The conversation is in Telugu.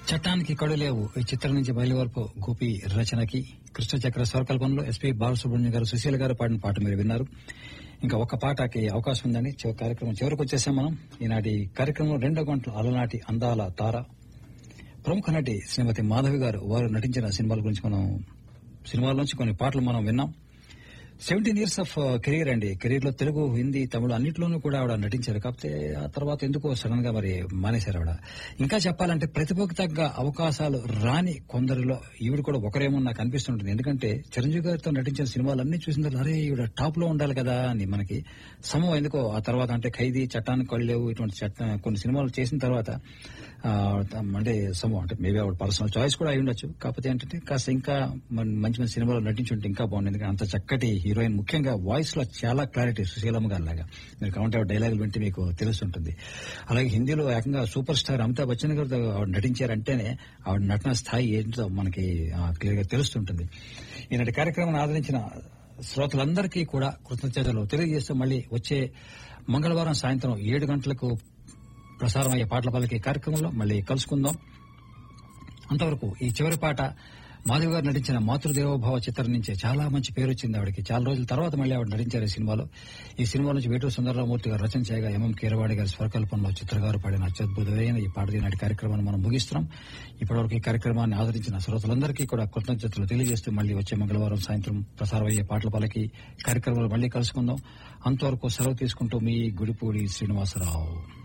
చట్టానికి కడులేవు ఈ చిత్రం నుంచి బయలువరపు గోపి రచనకి కృష్ణచక్ర స్వరకల్పనలో ఎస్పీ బాలసుబ్రహ్మణ్యం గారు సుశీల గారు పాడిన పాట మీరు విన్నారు ఇంకా ఒక పాటకి అవకాశం ఉందండి చివరి కార్యక్రమం చివరికి వచ్చేసాం మనం ఈనాటి కార్యక్రమం రెండో గంటల అలనాటి అందాల తార ప్రముఖ నటి శ్రీమతి మాధవి గారు వారు నటించిన సినిమాల గురించి మనం సినిమాల నుంచి కొన్ని పాటలు మనం విన్నాం సెవెంటీన్ ఇయర్స్ ఆఫ్ కెరీర్ అండి కెరీర్ లో తెలుగు హిందీ తమిళ అన్నింటిలోనూ కూడా ఆవిడ నటించారు కాకపోతే ఆ తర్వాత ఎందుకో సడన్ గా మరి మానేశారు ఆవిడ ఇంకా చెప్పాలంటే ప్రతిభకు తగ్గ అవకాశాలు రాని కొందరిలో ఈవిడ కూడా ఒకరేమో నాకు అనిపిస్తుంటుంది ఎందుకంటే చిరంజీవి గారితో నటించిన సినిమాలు అన్ని చూసిన తర్వాత అరే ఈవిడ టాప్ లో ఉండాలి కదా అని మనకి సమం ఎందుకో ఆ తర్వాత అంటే ఖైదీ చట్టానికి కళ్ళేవు ఇటువంటి చట్ట కొన్ని సినిమాలు చేసిన తర్వాత ఆ, అంటే సమం అంటే మేబీ ఆవిడ పర్సనల్ చాయిస్ కూడా అయి ఉండొచ్చు కాకపోతే ఏంటంటే కాస్త ఇంకా మన- మంచి మంచి సినిమాలో నటించుంటే ఇంకా బాగుంది ఎందుకంటే అంత చక్కటి హీరోయిన్ ముఖ్యంగా వాయిస్ లో చాలా క్లారిటీ సుశీలమ్మ గారి లాగా మీరు కావాలంటే ఆవిడ డైలాగులు వింటే మీకు తెలుస్తుంటుంది అలాగే హిందీలో ఏకంగా సూపర్ స్టార్ అమితాబ్ బచ్చన్ గారితో ఆవిడ నటించారంటేనే ఆవిడ నటన స్థాయి ఏంటో మనకి క్లియర్ గా తెలుస్తుంటుంది ఈనాటి కార్యక్రమాన్ని ఆదరించిన శ్రోతలందరికీ కూడా కృతజ్ఞతలు తెలియజేస్తూ మళ్ళీ వచ్చే మంగళవారం సాయంత్రం ఏడు గంటలకు ప్రసారం అయ్యే పాటల పలికే కార్యక్రమంలో మళ్ళీ కలుసుకుందాం అంతవరకు ఈ చివరి పాట మాధవి గారు నటించిన మాతృదేవోభావ చిత్రం నుంచి చాలా మంచి పేరు వచ్చింది ఆవిడకి చాలా రోజుల తర్వాత మళ్ళీ ఆవిడ నటించారు ఈ సినిమాలో ఈ సినిమా నుంచి వేటూరు సుందరరామూర్తి గారు రచన చేయగా ఎంఎం కీరవాడి గారి స్వరకల్పనలో చిత్రగారు పాడిన అత్యద్భుతమైన ఈ పాట నాటి కార్యక్రమాన్ని మనం ముగిస్తున్నాం ఇప్పటివరకు ఈ కార్యక్రమాన్ని ఆదరించిన శ్రోతలందరికీ కూడా కృతజ్ఞతలు తెలియజేస్తూ మళ్ళీ వచ్చే మంగళవారం సాయంత్రం ప్రసారం అయ్యే పాటల పలకి కార్యక్రమాలు మళ్ళీ కలుసుకుందాం అంతవరకు సెలవు తీసుకుంటూ మీ గుడిపూడి శ్రీనివాసరావు